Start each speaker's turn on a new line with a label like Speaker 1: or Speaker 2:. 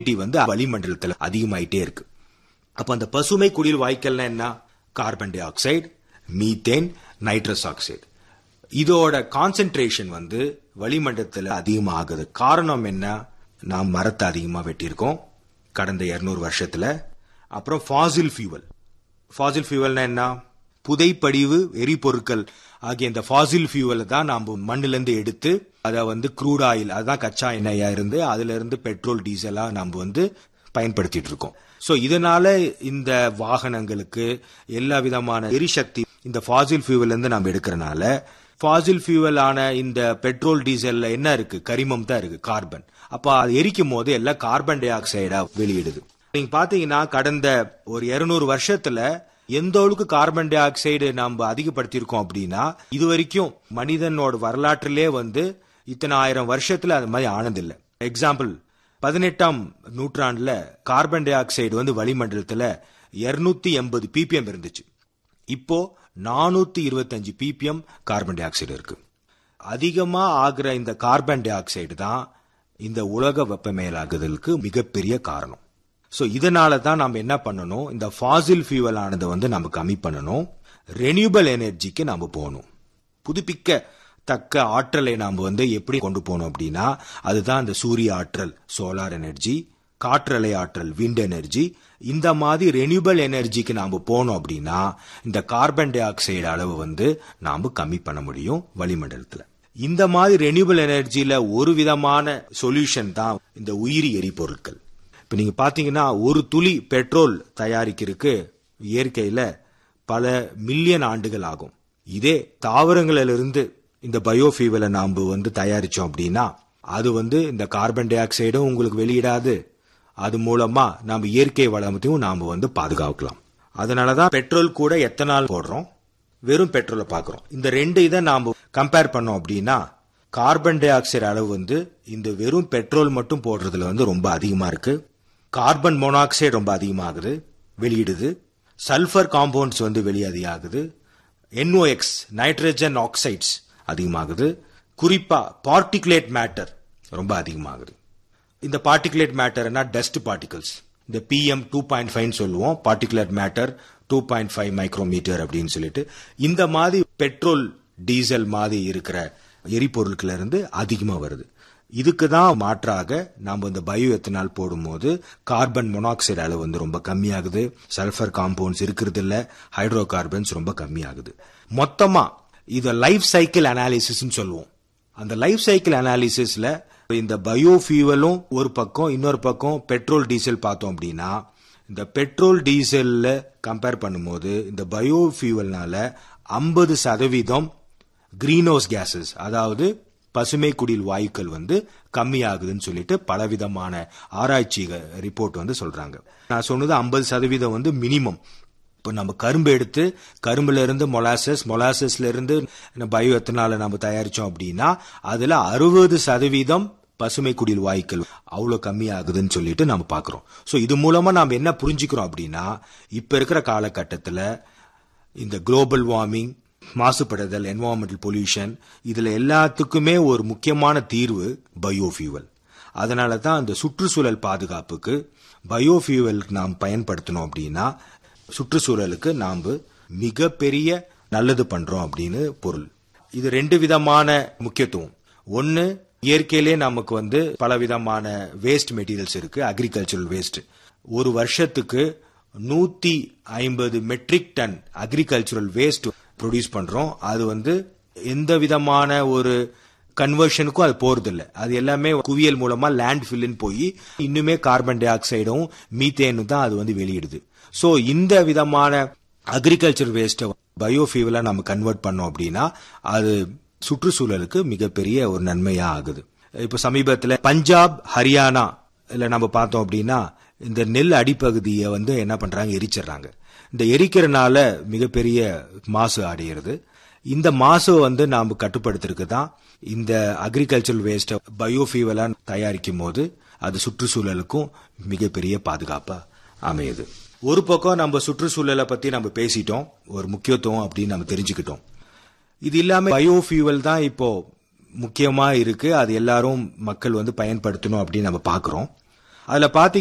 Speaker 1: வந்து வளிமண்டலத்துல அதிகமாயிட்டே இருக்கு அப்ப அந்த பசுமை குடில் வாய்க்கல்னா என்ன carbon dioxide methane nitrous oxide இதோட கான்சென்ட்ரேஷன் வந்து வளிமண்டலத்தில் அதிகமாகுது காரணம் என்ன நாம் மரத்தை அதிகமாக வெட்டியிருக்கோம் கடந்த இருநூறு வருஷத்துல அப்புறம் ஃபாசில் ஃபியூவல் ஃபாசில் ஃபியூவல்னா என்ன புதைப்படிவு எரிபொருட்கள் ஆகிய இந்த ஃபாசில் ஃபியூவலை தான் நாம் மண்ணிலிருந்து எடுத்து அதை வந்து க்ரூட் ஆயில் அதுதான் கச்சா எண்ணெயா இருந்து அதுல இருந்து பெட்ரோல் டீசலா நம்ம வந்து பயன்படுத்திட்டு இருக்கோம் சோ இதனால இந்த வாகனங்களுக்கு எல்லா விதமான எரிசக்தி இந்த ஃபாசில் ஃபியூவல் இருந்து நம்ம எடுக்கிறனால ஃபாசில் ஃபியூவல் ஆன இந்த பெட்ரோல் டீசல்ல என்ன இருக்கு கரிமம் தான் இருக்கு கார்பன் அப்ப அது எரிக்கும் போது எல்லாம் கார்பன் டை ஆக்சைடா வெளியிடுது நீங்க பாத்தீங்கன்னா கடந்த ஒரு இருநூறு வருஷத்துல எந்த அளவுக்கு கார்பன் டை ஆக்சைடு நம்ம அதிகப்படுத்தியிருக்கோம் அப்படின்னா இது வரைக்கும் மனிதனோட வரலாற்றிலே வந்து இத்தனை ஆயிரம் வருஷத்துல அது மாதிரி ஆனதில்லை எக்ஸாம்பிள் பதினெட்டாம் நூற்றாண்டுல கார்பன் டை ஆக்சைடு வந்து வளிமண்டலத்துல இருநூத்தி எண்பது பிபிஎம் இருந்துச்சு இப்போ நானூத்தி இருபத்தஞ்சு பிபிஎம் கார்பன் டை ஆக்சைடு இருக்கு அதிகமா ஆகிற இந்த கார்பன் டை ஆக்சைடு தான் இந்த உலக வெப்பமயலாகுதலுக்கு மிகப்பெரிய காரணம் சோ இதனால தான் நம்ம என்ன பண்ணணும் இந்த ஃபாசில் ஃபியூவல் ஆனதை வந்து நம்ம கம்மி பண்ணணும் ரெனியூபிள் எனர்ஜிக்கு நம்ம போகணும் புதுப்பிக்க தக்க ஆற்றலை நாம் வந்து எப்படி கொண்டு போகணும் அப்படின்னா அதுதான் இந்த சூரிய ஆற்றல் சோலார் எனர்ஜி காற்றலை ஆற்றல் விண்ட் எனர்ஜி இந்த மாதிரி ரெனியூபிள் எனர்ஜிக்கு நாம போனோம் அப்படின்னா இந்த கார்பன் டை ஆக்சைடு அளவு வந்து நாம கம்மி பண்ண முடியும் வளிமண்டலத்துல இந்த மாதிரி ரெனியூபிள் எனர்ஜில ஒரு விதமான சொல்யூஷன் தான் இந்த உயிரி எரிபொருட்கள் இப்ப நீங்க பாத்தீங்கன்னா ஒரு துளி பெட்ரோல் தயாரிக்கிறதுக்கு இயற்கையில பல மில்லியன் ஆண்டுகள் ஆகும் இதே தாவரங்களிலிருந்து இந்த பயோஃபியூவலை நாம வந்து தயாரிச்சோம் அப்படின்னா அது வந்து இந்த கார்பன் டை ஆக்சைடும் உங்களுக்கு வெளியிடாது அது மூலமா நம்ம இயற்கை வளத்தையும் நாம வந்து பாதுகாக்கலாம் அதனாலதான் பெட்ரோல் கூட எத்தனால் போடுறோம் வெறும் பெட்ரோலை பார்க்கறோம் இந்த ரெண்டு இதை நாம கம்பேர் பண்ணோம் அப்படின்னா கார்பன் டை ஆக்சைடு அளவு வந்து இந்த வெறும் பெட்ரோல் மட்டும் போடுறதுல வந்து ரொம்ப அதிகமா இருக்கு கார்பன் மோனாக்சைடு ரொம்ப அதிகமாகுது வெளியிடுது சல்ஃபர் காம்பவுண்ட்ஸ் வந்து வெளியாகுது என்ஓஎக்ஸ் நைட்ரஜன் ஆக்சைட்ஸ் அதிகமாகுது குறிப்பா பார்ட்டிகுலேட் மேட்டர் ரொம்ப அதிகமாகுது இந்த பார்ட்டிகுலேட் மேட்டர்னா டஸ்ட் பார்ட்டிகல்ஸ் இந்த பிஎம் டூ பாயிண்ட் ஃபைவ் சொல்லுவோம் particulate matter two point five micrometre அப்படின்னு சொல்லிட்டு இந்த மாதிரி பெட்ரோல் டீசல் மாதிரி இருக்கிற எரிபொருட்கள் இருந்து அதிகமா வருது இதுக்கு தான் மாற்றாக நாம் இந்த பயோ எத்தனால் போடும்போது கார்பன் மொனாக்சைடு அளவு வந்து ரொம்ப கம்மியாகுது சல்ஃபர் காம்பவுண்ட்ஸ் இருக்கிறது இல்ல ஹைட்ரோ கார்பன்ஸ் ரொம்ப கம்மியாகுது மொத்தமா இத லைஃப் சைக்கிள் அனாலிசிஸ் சொல்லுவோம் அந்த லைஃப் சைக்கிள் அனாலிசிஸ்ல இந்த பயோஃபியூவலும் ஒரு பக்கம் இன்னொரு பக்கம் பெட்ரோல் டீசல் பார்த்தோம் அப்படின்னா இந்த பெட்ரோல் டீசல்ல கம்பேர் பண்ணும்போது இந்த பயோஃபியூவல்னால ஐம்பது சதவீதம் கிரீன் ஹவுஸ் கேசஸ் அதாவது பசுமை குடில் வாயுக்கள் வந்து கம்மியாகுதுன்னு சொல்லிட்டு பலவிதமான ஆராய்ச்சி ரிப்போர்ட் வந்து சொல்றாங்க நான் சொன்னது ஐம்பது சதவீதம் வந்து மினிமம் இப்போ நம்ம கரும்பு எடுத்து கரும்புல இருந்து மொலாசஸ் மொலாசஸ்ல இருந்து பயோ எத்தனால நம்ம தயாரிச்சோம் அப்படின்னா அதுல அறுபது சதவீதம் பசுமை குடில் வாயுக்கள் அவ்வளவு கம்மி ஆகுதுன்னு சொல்லிட்டு நம்ம பாக்குறோம் சோ இது மூலமா நாம என்ன புரிஞ்சுக்கிறோம் அப்படின்னா இப்ப இருக்கிற காலகட்டத்துல இந்த குளோபல் வார்மிங் மாசுபடுதல் என்வாரன்மெண்டல் பொல்யூஷன் இதுல எல்லாத்துக்குமே ஒரு முக்கியமான தீர்வு பயோஃபியூவல் அதனால தான் அந்த சுற்றுச்சூழல் பாதுகாப்புக்கு பயோஃபியூவல் நாம் பயன்படுத்தணும் அப்படின்னா சுற்றுச்சூழலுக்கு நாம் மிகப்பெரிய நல்லது பண்றோம் அப்படின்னு பொருள் இது ரெண்டு விதமான முக்கியத்துவம் ஒன்னு இயற்கையிலே நமக்கு வந்து பல விதமான வேஸ்ட் மெட்டீரியல்ஸ் இருக்கு அக்ரிகல்ச்சரல் வேஸ்ட் ஒரு வருஷத்துக்கு நூத்தி ஐம்பது metric ton agricultural waste produce பண்றோம் அது வந்து எந்த விதமான ஒரு கன்வர்ஷனுக்கும் அது போறது இல்ல அது எல்லாமே குவியல் மூலமா லேண்ட் ஃபில்லுன்னு போய் இன்னுமே கார்பன் டை ஆக்சைடும் மீத்தேனும் தான் அது வந்து வெளியிடுது சோ இந்த விதமான அக்ரிகல்ச்சர் வேஸ்ட் பயோஃபியூவலா நம்ம கன்வெர்ட் பண்ணோம் அப்படின்னா அது சுற்றுச்சூழலுக்கு மிகப்பெரிய ஒரு நன்மையா ஆகுது இப்ப சமீபத்துல பஞ்சாப் ஹரியானா இல்ல நம்ம பார்த்தோம் அப்படின்னா இந்த நெல் அடிப்பகுதியை வந்து என்ன பண்றாங்க எரிச்சிடுறாங்க இந்த எரிக்கிறனால மிகப்பெரிய மாசு அடைகிறது இந்த மாசு வந்து நாம் கட்டுப்படுத்துறதுக்கு தான் இந்த அக்ரிகல்ச்சரல் வேஸ்ட் பயோஃபியூவலா தயாரிக்கும் போது அது சுற்றுச்சூழலுக்கும் மிகப்பெரிய பாதுகாப்பா அமையுது ஒரு பக்கம் நம்ம சுற்றுச்சூழலை பத்தி நம்ம பேசிட்டோம் ஒரு முக்கியத்துவம் அப்படின்னு நம்ம தெரிஞ்சுக்கிட்டோம் இது இல்லாம பயோஃபியூவல் தான் இப்போ முக்கியமா இருக்கு அது எல்லாரும் மக்கள் வந்து பயன்படுத்தணும் அப்படின்னு நம்ம பாக்குறோம் அதுல பாத்தீங்க